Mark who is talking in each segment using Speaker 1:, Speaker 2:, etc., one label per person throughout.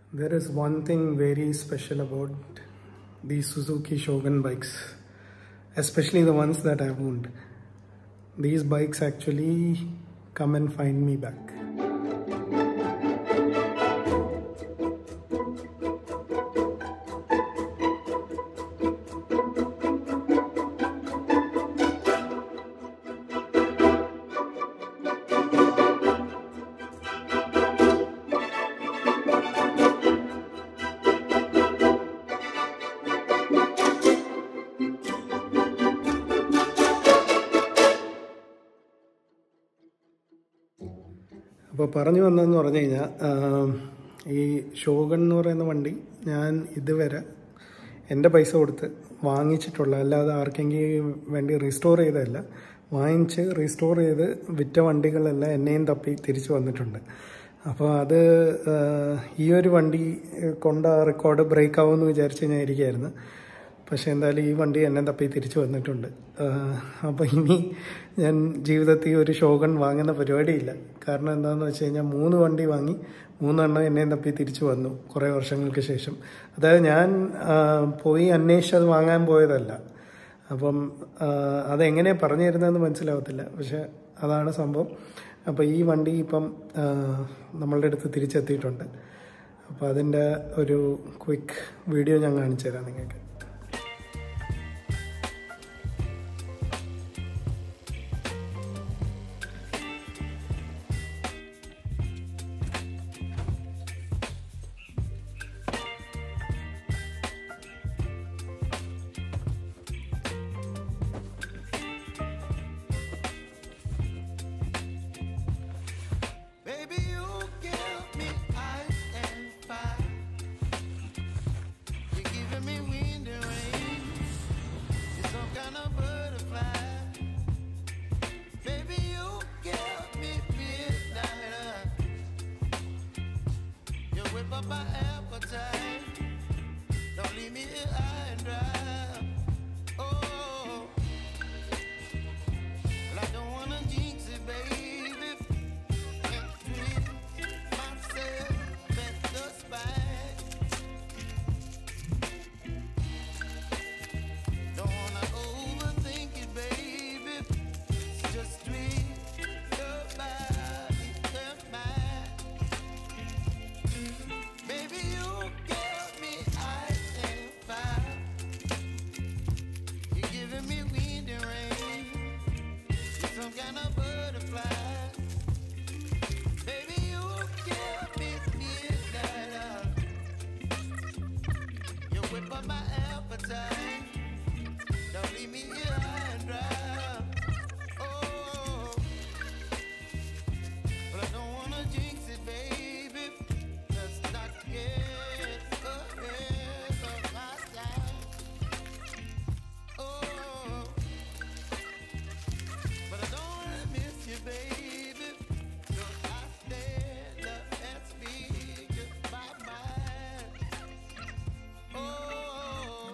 Speaker 1: There is one thing very special about these Suzuki Shogun bikes, especially the ones that I've owned. These bikes actually come and find me back. അപ്പോൾ പറഞ്ഞു വന്നതെന്ന് പറഞ്ഞു കഴിഞ്ഞാൽ ഈ Shogun എന്ന് പറയുന്ന വണ്ടി ഞാൻ ഇതുവരെ എൻ്റെ പൈസ കൊടുത്ത് വാങ്ങിച്ചിട്ടുള്ള അല്ലാതെ ആർക്കെങ്കിലും വേണ്ടി റീസ്റ്റോർ ചെയ്തതല്ല വാങ്ങിച്ച് റീസ്റ്റോർ ചെയ്ത് വിറ്റ വണ്ടികളെല്ലാം എന്നെയും തപ്പി തിരിച്ചു വന്നിട്ടുണ്ട് അപ്പോൾ അത് ആ, ഈ ഒരു വണ്ടി കൊണ്ട റെക്കോർഡ് ബ്രേക്ക് ആവുമെന്ന് വിചാരിച്ച് ഞാൻ ഇരിക്കുകയായിരുന്നു പക്ഷേ എന്തായാലും ഈ വണ്ടി എന്നെ തപ്പി തിരിച്ചു വന്നിട്ടുണ്ട് അപ്പോൾ ഇനി ഞാൻ ജീവിതത്തിൽ ഒരു ഷോഗൺ വാങ്ങുന്ന പരിപാടിയില്ല കാരണം എന്താണെന്ന് വെച്ച് കഴിഞ്ഞാൽ മൂന്ന് വണ്ടി വാങ്ങി മൂന്നെണ്ണം എന്നെയും തപ്പി തിരിച്ചു വന്നു കുറേ വർഷങ്ങൾക്ക് ശേഷം അതായത് ഞാൻ ആ, പോയി അന്വേഷിച്ച് അത് വാങ്ങാൻ പോയതല്ല അപ്പം ആ, അതെങ്ങനെ പറഞ്ഞു തരുന്നതെന്ന് മനസ്സിലാവത്തില്ല പക്ഷെ അതാണ് സംഭവം അപ്പോൾ ഈ വണ്ടി ഇപ്പം ആ, നമ്മളുടെ അടുത്ത് തിരിച്ചെത്തിയിട്ടുണ്ട് അപ്പോൾ അതിൻ്റെ ഒരു ക്വിക്ക് വീഡിയോ ഞാൻ കാണിച്ചു തരാം നിങ്ങൾക്ക്
Speaker 2: Baby, you give me ice and fire. You're giving me wind and rain. You're some kind of butterfly. Baby, you give me midnight. You whip up my appetite. Don't leave me here high and dry. Oh, well, I don't wanna jinx it, baby. Some kind of butterfly Baby, you give me midnight. You whip up my appetite. Don't leave me here high and dry. Oh, but I don't wanna jinx it, baby. Let's not get ahead of myself. Oh. But I don't wanna miss you, baby. So I stand up and speak my mind. Oh.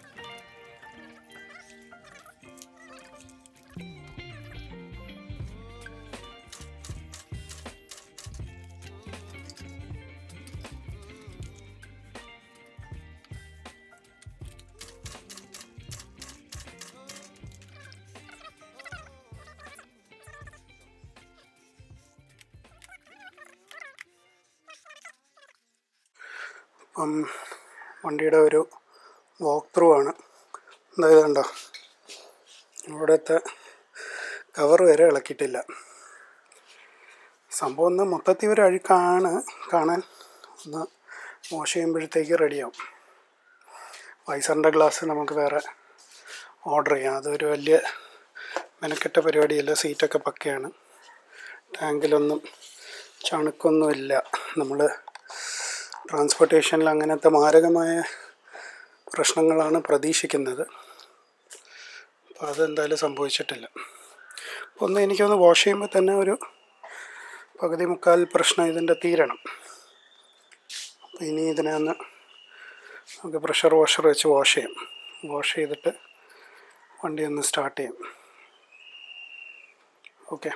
Speaker 1: അപ്പം വണ്ടിയുടെ ഒരു walk through ആണ് അതായത് കണ്ടോ ഇവിടുത്തെ cover വരെ ഇളക്കിയിട്ടില്ല സംഭവം ഒന്ന് മൊത്തത്തിൽ ഒരു അഴുക്കാണ് കാണാൻ ഒന്ന് വാഷ് ചെയ്യുമ്പോഴത്തേക്ക് റെഡിയാവും വൈസറിൻ്റെ ഗ്ലാസ് നമുക്ക് വേറെ ഓർഡർ ചെയ്യാം അതൊരു വലിയ മെനക്കെട്ട പരിപാടിയല്ല സീറ്റൊക്കെ പക്കയാണ് ടാങ്കിലൊന്നും ചണുക്കൊന്നുമില്ല നമ്മൾ ട്രാൻസ്പോർട്ടേഷനിൽ അങ്ങനത്തെ മാരകമായ പ്രശ്നങ്ങളാണ് പ്രതീക്ഷിക്കുന്നത് അപ്പോൾ അതെന്തായാലും സംഭവിച്ചിട്ടില്ല അപ്പോൾ ഒന്ന് എനിക്കൊന്ന് വാഷ് ചെയ്യുമ്പോൾ തന്നെ ഒരു പകുതി മുക്കാൽ പ്രശ്നം ഇതിൻ്റെ തീരണം അപ്പോൾ ഇനി ഇതിനെ ഒന്ന് നമുക്ക് പ്രഷർ വാഷർ വെച്ച് വാഷ് ചെയ്യാം വാഷ് ചെയ്തിട്ട് വണ്ടി ഒന്ന് സ്റ്റാർട്ട് ചെയ്യാം okay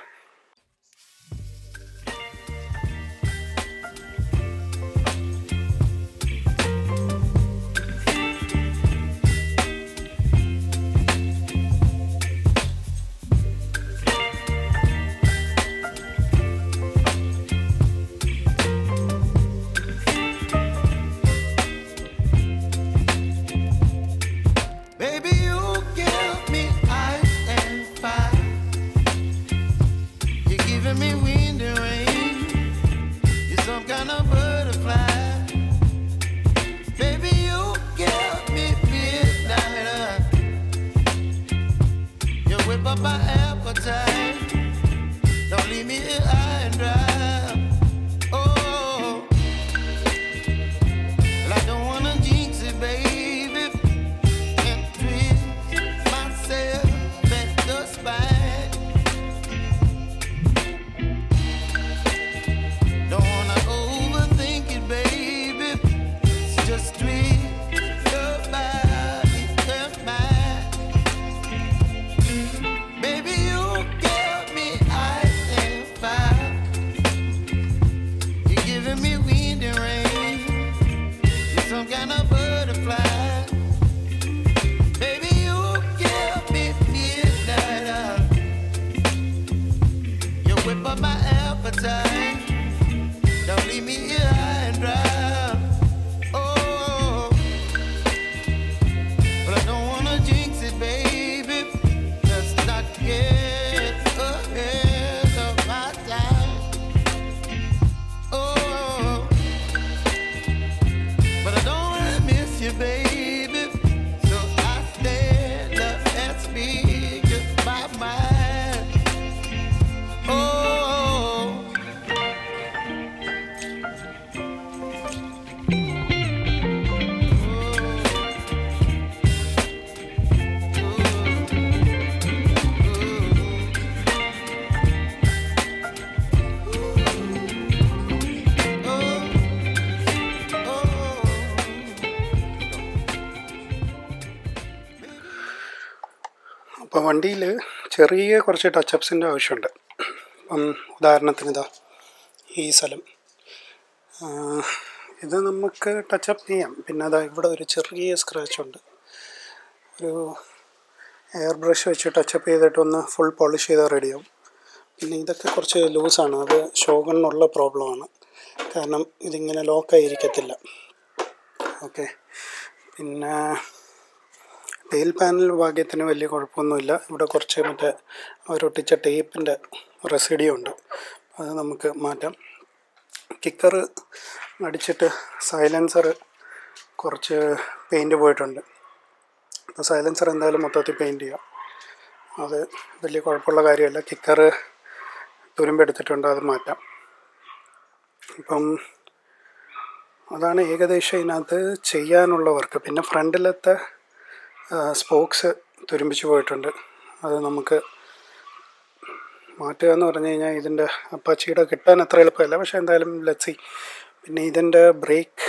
Speaker 2: up my appetite. Don't leave me here high and dry. Oh, well, I don't wanna jinx it, baby. And twist myself at the spine. Don't wanna overthink it, baby. It's just twist your body and mine. Baby, you give me ice and fire. You're giving me wind and rain. You're some kind of butterfly. Baby, you give me midnight. oil. You whip up my appetite. Don't leave me here high and dry. Oh, but I don't wanna jinx it, baby. Let's not get ahead of my time. Oh, but I don't wanna miss you, baby. So I stand up and speak my mind. Oh.
Speaker 1: അപ്പോൾ വണ്ടിയിൽ ചെറിയ കുറച്ച് ടച്ചപ്സിൻ്റെ ആവശ്യമുണ്ട് അപ്പം ഉദാഹരണത്തിന് ഇതാ ഈ സ്ഥലം ആ, ഇത് നമുക്ക് ടച്ചപ്പ് ചെയ്യാം പിന്നെ അതാ ഇവിടെ ഒരു ചെറിയ സ്ക്രാച്ച് ഉണ്ട് ഒരു എയർ ബ്രഷ് വെച്ച് ടച്ചപ്പ് ചെയ്തിട്ടൊന്ന് ഫുൾ പോളിഷ് ചെയ്താൽ റെഡിയാവും പിന്നെ ഇതൊക്കെ കുറച്ച് ലൂസാണ് അത് ഷോഗണിനുള്ള പ്രോബ്ലമാണ് കാരണം ഇതിങ്ങനെ ലോക്കായിരിക്കത്തില്ല ഓക്കെ പിന്നെ ടെയിൽ പാനൽ ഭാഗ്യത്തിന് വലിയ കുഴപ്പമൊന്നുമില്ല ഇവിടെ കുറച്ച് മറ്റേ അവരൊട്ടിച്ച ടേപ്പിൻ്റെ റെസിഡിയോ ഉണ്ട് അത് നമുക്ക് മാറ്റാം കിക്കർ അടിച്ചിട്ട് സൈലൻസർ കുറച്ച് പെയിൻറ്റ് പോയിട്ടുണ്ട് അപ്പോൾ സൈലൻസർ എന്തായാലും മൊത്തത്തിൽ പെയിൻറ്റ് ചെയ്യാം അത് വലിയ കുഴപ്പമുള്ള കാര്യമല്ല കിക്കർ തുരുമ്പെടുത്തിട്ടുണ്ട് അത് മാറ്റാം ഇപ്പം അതാണ് ഏകദേശം ഇതിനകത്ത് ചെയ്യാനുള്ള വർക്ക് പിന്നെ ഫ്രണ്ടിലത്തെ സ്പോക്സ് തുരുമ്പിച്ച് പോയിട്ടുണ്ട് അത് നമുക്ക് മാറ്റുക എന്ന് പറഞ്ഞു കഴിഞ്ഞാൽ ഇതിൻ്റെ അപ്പാച്ചിയുടെ കിട്ടാൻ അത്ര എളുപ്പമല്ല പക്ഷേ എന്തായാലും ലച്ചി പിന്നെ ഇതിൻ്റെ ബ്രേക്ക്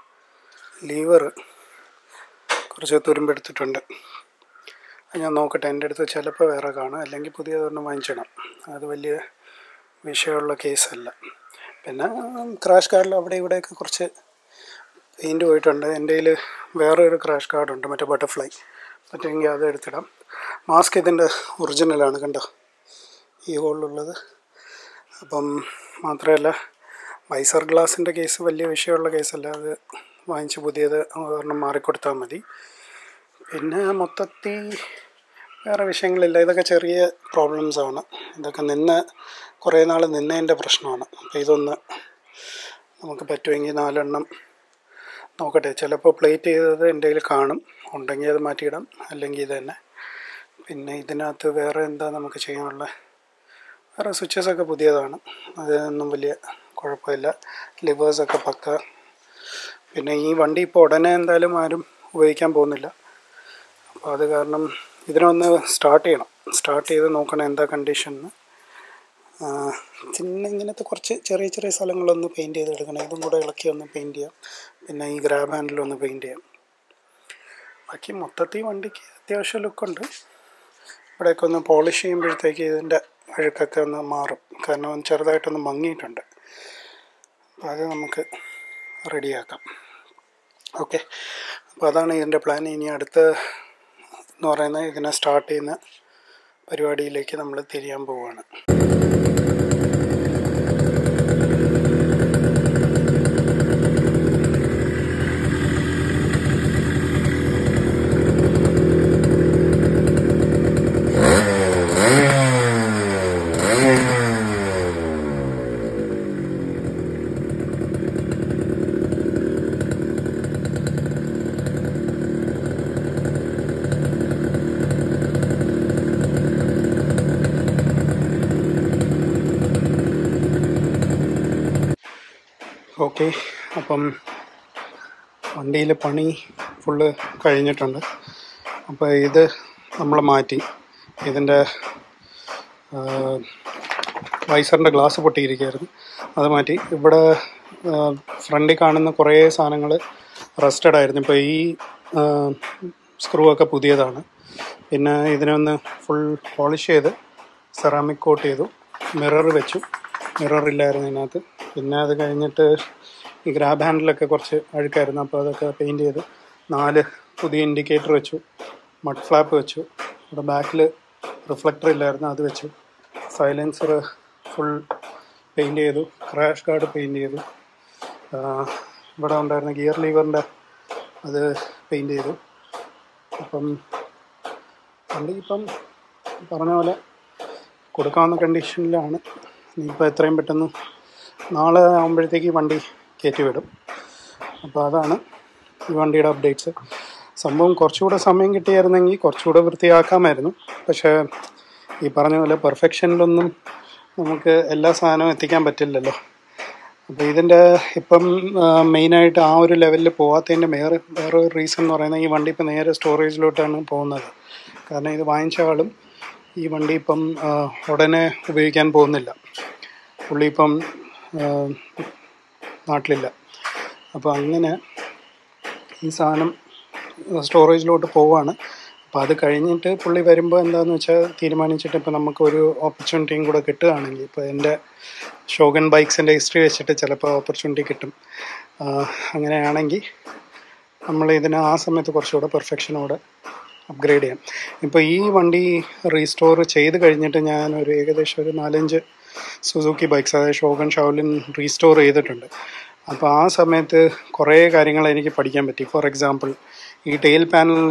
Speaker 1: ലീവർ കുറച്ച് തുരുമ്പെടുത്തിട്ടുണ്ട് അത് ഞാൻ നോക്കട്ടെ എൻ്റെ അടുത്ത് ചിലപ്പോൾ വേറെ കാണും അല്ലെങ്കിൽ പുതിയതൊരെണ്ണം വാങ്ങിച്ചിടാം അത് വലിയ വിഷയമുള്ള കേസല്ല പിന്നെ ക്രാഷ് കാർഡിൽ അവിടെ ഇവിടെയൊക്കെ കുറച്ച് പെയിൻറ്റ് പോയിട്ടുണ്ട് എൻ്റെ കയ്യിൽ വേറെ ഒരു ക്രാഷ് കാർഡുണ്ട് മറ്റേ ബട്ടർഫ്ലൈ പറ്റുമെങ്കിൽ അത് എടുത്തിടാം മാസ്ക് ഇതിൻ്റെ ഒറിജിനലാണ് കണ്ടോ ഈ ഹോളിലുള്ളത് അപ്പം മാത്രമല്ല വൈസർ ഗ്ലാസിൻ്റെ കേസ് വലിയ വിഷയമുള്ള കേസല്ല അത് വാങ്ങിച്ച് പുതിയത് ഒരെണ്ണം മാറിക്കൊടുത്താൽ മതി പിന്നെ മൊത്തത്തിൽ വേറെ വിഷയങ്ങളില്ല ഇതൊക്കെ ചെറിയ പ്രോബ്ലംസാണ് ഇതൊക്കെ നിന്ന് കുറേ നാൾ നിന്നതിൻ്റെ പ്രശ്നമാണ് അപ്പോൾ ഇതൊന്ന് നമുക്ക് പറ്റുമെങ്കിൽ നാലെണ്ണം നോക്കട്ടെ ചിലപ്പോൾ പ്ലേറ്റ് ചെയ്തത് എൻ്റെ കയ്യിൽ കാണും ഉണ്ടെങ്കിൽ അത് മാറ്റിയിടാം അല്ലെങ്കിൽ ഇത് തന്നെ പിന്നെ ഇതിനകത്ത് വേറെ എന്താ നമുക്ക് ചെയ്യാനുള്ള വേറെ സ്വിച്ചസൊക്കെ പുതിയതാണ് അതൊന്നും വലിയ കുഴപ്പമില്ല ലിവേഴ്സൊക്കെ പക്ക പിന്നെ ഈ വണ്ടി ഇപ്പോൾ ഉടനെ എന്തായാലും ആരും ഉപയോഗിക്കാൻ പോകുന്നില്ല അപ്പോൾ അത് കാരണം ഇതിനൊന്ന് സ്റ്റാർട്ട് ചെയ്യണം സ്റ്റാർട്ട് ചെയ്ത് നോക്കണം എന്താ കണ്ടീഷൻ പിന്നെ ഇങ്ങനത്തെ കുറച്ച് ചെറിയ ചെറിയ സ്ഥലങ്ങളൊന്ന് പെയിൻറ്റ് ചെയ്ത് എടുക്കണം ഇതും കൂടെ ഇളക്കി ഒന്ന് പെയിൻറ്റ് ചെയ്യാം പിന്നെ ഈ ഗ്രാബ് ഹാൻഡിലൊന്ന് പെയിൻറ്റ് ചെയ്യാം ബാക്കി മൊത്തത്തിൽ വണ്ടിക്ക് അത്യാവശ്യം ലുക്കുണ്ട് ഇവിടെയൊക്കെ ഒന്ന് പോളിഷ് ചെയ്യുമ്പോഴത്തേക്ക് ഇതിൻ്റെ അഴുക്കൊക്കെ ഒന്ന് മാറും കാരണം ചെറുതായിട്ടൊന്ന് മങ്ങിയിട്ടുണ്ട് അപ്പോൾ അത് നമുക്ക് റെഡിയാക്കാം ഓക്കെ അപ്പോൾ അതാണ് ഇതിൻ്റെ പ്ലാൻ ഇനി അടുത്ത എന്ന് പറയുന്നത് ഇതിനെ സ്റ്റാർട്ട് ചെയ്യുന്ന പരിപാടിയിലേക്ക് നമ്മൾ തിരിയാൻ പോവുകയാണ് ഓക്കെ അപ്പം വണ്ടിയിൽ പണി ഫുള്ള് കഴിഞ്ഞിട്ടുണ്ട് അപ്പോൾ ഇത് നമ്മൾ മാറ്റി ഇതിൻ്റെ വൈസറിൻ്റെ ഗ്ലാസ് പൊട്ടിയിരിക്കുകയായിരുന്നു അത് മാറ്റി ഇവിടെ ഫ്രണ്ടിൽ കാണുന്ന കുറേ സാധനങ്ങൾ റസ്റ്റഡ് ആയിരുന്നു ഇപ്പോൾ ഈ സ്ക്രൂ ഒക്കെ പുതിയതാണ് പിന്നെ ഇതിനൊന്ന് ഫുൾ പോളിഷ് ചെയ്ത് സെറാമിക് കോട്ട് ചെയ്തു മിറർ വെച്ചു മിറർ ഇല്ലായിരുന്നു ഇതിനകത്ത് പിന്നെ അത് കഴിഞ്ഞിട്ട് ഈ ഗ്രാബ് ഹാൻഡിലൊക്കെ കുറച്ച് അഴുക്കായിരുന്നു അപ്പോൾ അതൊക്കെ പെയിൻറ്റ് ചെയ്ത് നാല് പുതിയ ഇൻഡിക്കേറ്റർ വെച്ചു മഡ് ഫ്ലാപ്പ് വെച്ചു ഇവിടെ ബാക്കിൽ റിഫ്ലക്ടർ ഇല്ലായിരുന്നു അത് വെച്ചു സൈലൻസർ ഫുൾ പെയിൻറ്റ് ചെയ്തു ക്രാഷ് ഗാർഡ് പെയിൻറ്റ് ചെയ്തു ആ, ഇവിടെ ഉണ്ടായിരുന്ന ഗിയർ ലീവറിൻ്റെ അത് പെയിൻറ്റ് ചെയ്തു അപ്പം വണ്ടി ഇപ്പം പറഞ്ഞ പോലെ കൊടുക്കാവുന്ന കണ്ടീഷനിലാണ് ഇനിയിപ്പോൾ എത്രയും പെട്ടെന്ന് നാളെ ആകുമ്പോഴത്തേക്ക് വണ്ടി കയറ്റി വിടും അപ്പോൾ അതാണ് ഈ വണ്ടിയുടെ അപ്ഡേറ്റ്സ് സംഭവം കുറച്ചുകൂടെ സമയം കിട്ടിയായിരുന്നെങ്കിൽ കുറച്ചുകൂടെ വൃത്തിയാക്കാമായിരുന്നു പക്ഷേ ഈ പറഞ്ഞ പോലെ പെർഫെക്ഷനിലൊന്നും നമുക്ക് എല്ലാ സാധനവും എത്തിക്കാൻ പറ്റില്ലല്ലോ അപ്പോൾ ഇതിൻ്റെ ഇപ്പം മെയിനായിട്ട് ആ ഒരു ലെവലിൽ പോകാത്തതിൻ്റെ വേറെ വേറെ ഒരു റീസൺ എന്ന് പറയുന്നത് ഈ വണ്ടി ഇപ്പം നേരെ സ്റ്റോറേജിലോട്ടാണ് പോകുന്നത് കാരണം ഇത് വാങ്ങിച്ച ആളും ഈ വണ്ടി ഇപ്പം ആ, ഉടനെ ഉപയോഗിക്കാൻ പോകുന്നില്ല പുള്ളി ഇപ്പം ആ, നാട്ടിലില്ല അപ്പോൾ അങ്ങനെ ഈ സാധനം സ്റ്റോറേജിലോട്ട് പോവാണ് അപ്പോൾ അത് കഴിഞ്ഞിട്ട് പുള്ളി വരുമ്പോൾ എന്താണെന്ന് വെച്ചാൽ തീരുമാനിച്ചിട്ട് ഇപ്പോൾ നമുക്കൊരു ഓപ്പർച്യൂണിറ്റിയും കൂടെ കിട്ടുകയാണെങ്കിൽ ഇപ്പോൾ എൻ്റെ ഷോഗൻ ബൈക്സിൻ്റെ ഹിസ്റ്ററി വെച്ചിട്ട് ചിലപ്പോൾ ഓപ്പർച്യൂണിറ്റി കിട്ടും ആ, അങ്ങനെയാണെങ്കിൽ നമ്മൾ ഇതിനെ ആ സമയത്ത് കുറച്ചുകൂടെ പെർഫെക്ഷനോടെ അപ്ഗ്രേഡ് ചെയ്യാം ഇപ്പോൾ ഈ വണ്ടി റീസ്റ്റോർ ചെയ്ത് കഴിഞ്ഞിട്ട് ഞാൻ ഒരു ഏകദേശം ഒരു നാലഞ്ച് സുസുക്കി ബൈക്സ് അതായത് ഷോഗൻ ഷൗലിൻ റീസ്റ്റോർ ചെയ്തിട്ടുണ്ട് അപ്പോൾ ആ സമയത്ത് കുറേ കാര്യങ്ങൾ എനിക്ക് പഠിക്കാൻ പറ്റി ഫോർ എക്സാമ്പിൾ ഈ ടെയിൽ പാനൽ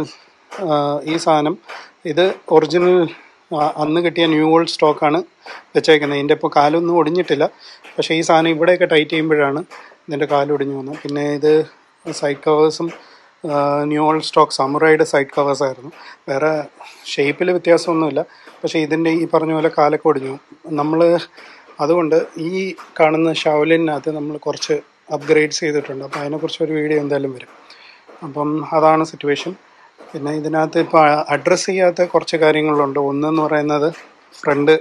Speaker 1: ഈ സാധനം ഇത് ഒറിജിനൽ അന്ന് കിട്ടിയ ന്യൂ ഓൾഡ് സ്റ്റോക്കാണ് വെച്ചേക്കുന്നത് ഇതിൻ്റെ ഇപ്പോൾ കാലൊന്നും ഒടിഞ്ഞിട്ടില്ല പക്ഷേ ഈ സാധനം ഇവിടെയൊക്കെ ടൈറ്റ് ചെയ്യുമ്പോഴാണ് ഇതിൻ്റെ കാലൊടിഞ്ഞു വന്നത് പിന്നെ ഇത് സൈഡ് കവേഴ്സും ന്യൂ ഓൾഡ് സ്റ്റോക്ക് സമുറൈഡ് സൈഡ് കവേഴ്സ് ആയിരുന്നു വേറെ ഷേപ്പിൽ വ്യത്യാസമൊന്നുമില്ല പക്ഷേ ഇതിൻ്റെ ഈ പറഞ്ഞ പോലെ കാലൊക്കെ ഒടിഞ്ഞു നമ്മൾ അതുകൊണ്ട് ഈ കാണുന്ന ഷവലിനകത്ത് നമ്മൾ കുറച്ച് അപ്ഗ്രേഡ്സ് ചെയ്തിട്ടുണ്ട് അപ്പോൾ അതിനെക്കുറിച്ച് ഒരു വീഡിയോ എന്തായാലും വരും അപ്പം അതാണ് സിറ്റുവേഷൻ പിന്നെ ഇതിനകത്ത് ഇപ്പോൾ അഡ്രസ്സ് ചെയ്യാത്ത കുറച്ച് കാര്യങ്ങളുണ്ട് ഒന്നെന്ന് പറയുന്നത് ഫ്രണ്ട്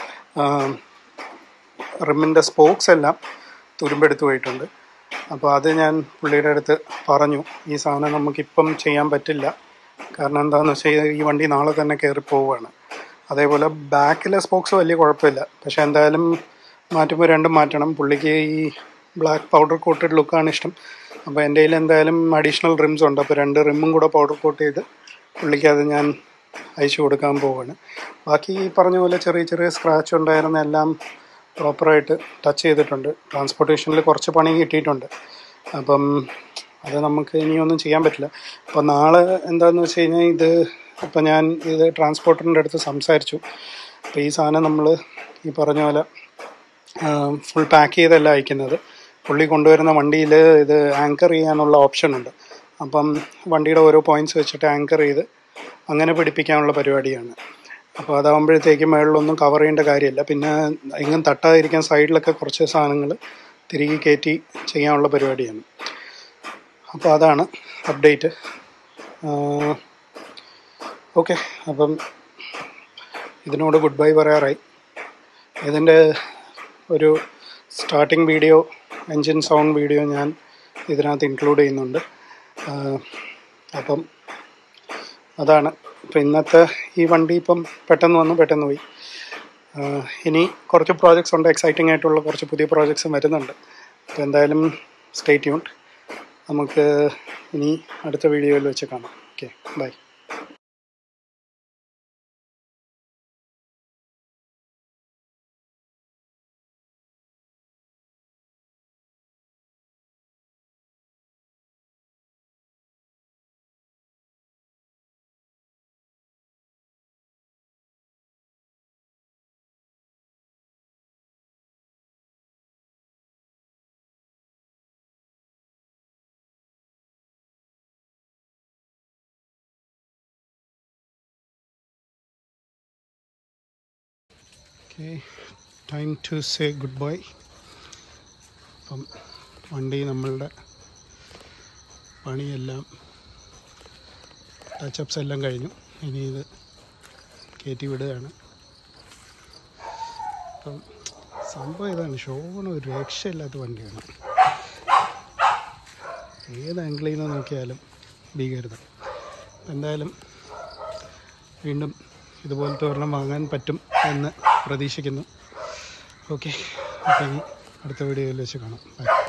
Speaker 1: റിമ്മിൻ്റെ സ്പോക്സ് എല്ലാം തുരുമ്പെടുത്ത് പോയിട്ടുണ്ട് അപ്പോൾ അത് ഞാൻ പുള്ളിയുടെ അടുത്ത് പറഞ്ഞു ഈ സാധനം നമുക്കിപ്പം ചെയ്യാൻ പറ്റില്ല കാരണം എന്താണെന്ന് വെച്ചാൽ ഈ വണ്ടി നാളെ തന്നെ കയറി പോവുകയാണ് അതേപോലെ ബാക്കിലെ സ്പോക്സ് വലിയ കുഴപ്പമില്ല പക്ഷെ എന്തായാലും മാറ്റുമ്പോൾ രണ്ടും മാറ്റണം പുള്ളിക്ക് ഈ ബ്ലാക്ക് പൗഡർ കോട്ടഡ് ലുക്കാണ് ഇഷ്ടം അപ്പോൾ എൻ്റെ കയ്യിൽ എന്തായാലും അഡീഷണൽ റിംസ് ഉണ്ട് അപ്പോൾ രണ്ട് റിമ്മും കൂടെ പൗഡർ കോട്ട് ചെയ്ത് പുള്ളിക്ക് അത് ഞാൻ അയച്ചു കൊടുക്കാൻ പോവാണ് ബാക്കി ഈ പറഞ്ഞ പോലെ ചെറിയ ചെറിയ സ്ക്രാച്ച് ഉണ്ടായിരുന്ന എല്ലാം പ്രോപ്പറായിട്ട് ടച്ച് ചെയ്തിട്ടുണ്ട് ട്രാൻസ്പോർട്ടേഷനിൽ കുറച്ച് പണി കിട്ടിയിട്ടുണ്ട് അപ്പം അത് നമുക്ക് ഇനിയൊന്നും ചെയ്യാൻ പറ്റില്ല അപ്പോൾ നാളെ എന്താണെന്ന് വെച്ച് കഴിഞ്ഞാൽ ഇത് ഇപ്പം ഞാൻ ഇത് ട്രാൻസ്പോർട്ടറിൻ്റെ അടുത്ത് സംസാരിച്ചു അപ്പോൾ ഈ സാധനം നമ്മൾ ഈ പറഞ്ഞ പോലെ ഫുൾ പാക്ക് ചെയ്തല്ല അയക്കുന്നത് പുള്ളി കൊണ്ടുവരുന്ന വണ്ടിയിൽ ഇത് ആങ്കർ ചെയ്യാനുള്ള ഓപ്ഷൻ ഉണ്ട് അപ്പം വണ്ടിയുടെ ഓരോ പോയിന്റ്സ് വെച്ചിട്ട് ആങ്കർ ചെയ്ത് അങ്ങനെ പിടിപ്പിക്കാനുള്ള പരിപാടിയാണ് അപ്പോൾ അതാകുമ്പോഴത്തേക്കും മുകളിലൊന്നും കവർ ചെയ്യേണ്ട കാര്യമില്ല പിന്നെ എങ്ങും തട്ടാതിരിക്കാൻ സൈഡിലൊക്കെ കുറച്ച് സാധനങ്ങൾ തിരികെ കയറ്റി ചെയ്യാനുള്ള പരിപാടിയാണ് അപ്പോൾ അതാണ് അപ്ഡേറ്റ് ഓക്കെ അപ്പം ഇതിനോട് ഗുഡ് ബൈ പറയാറായി ഇതിൻ്റെ ഒരു starting video engine sound video ഞാൻ ഇതിനകത്ത് ഇൻക്ലൂഡ് ചെയ്യുന്നുണ്ട് ആ, അപ്പം അതാണ് ഇപ്പം ഇന്നത്തെ ഈ വണ്ടി ഇപ്പം പെട്ടെന്ന് വന്നു പെട്ടെന്ന് പോയി ആ, ഇനി കുറച്ച് പ്രോജക്ട്സ് ഉണ്ട് എക്സൈറ്റിംഗ് ആയിട്ടുള്ള കുറച്ച് പുതിയ പ്രോജക്ട്സും വരുന്നുണ്ട് അപ്പോൾ എന്തായാലും സ്റ്റേ ട്യൂൺഡ് നമുക്ക് ഇനി അടുത്ത വീഡിയോയിൽ വെച്ച് കാണാം okay bye okay time to say goodbye അപ്പം വണ്ടി നമ്മളുടെ പണിയെല്ലാം ടച്ചപ്സ് എല്ലാം കഴിഞ്ഞു ഇനി ഇത് കയറ്റി വിടുകയാണ് അപ്പം സംഭവം ഇതാണ് ഷോണ് ഒരു രക്ഷയില്ലാത്ത വണ്ടിയാണ് ഏത് ആംഗിളിൽ നിന്ന് നോക്കിയാലും ഭീകരത എന്തായാലും വീണ്ടും ഇതുപോലത്തെ ഒരെണ്ണം വാങ്ങാൻ പറ്റും എന്ന് പ്രതീക്ഷിക്കുന്നു ഓക്കെ അപ്പോൾ ഇനി അടുത്ത വീഡിയോയിൽ വെച്ച് കാണാം ബൈ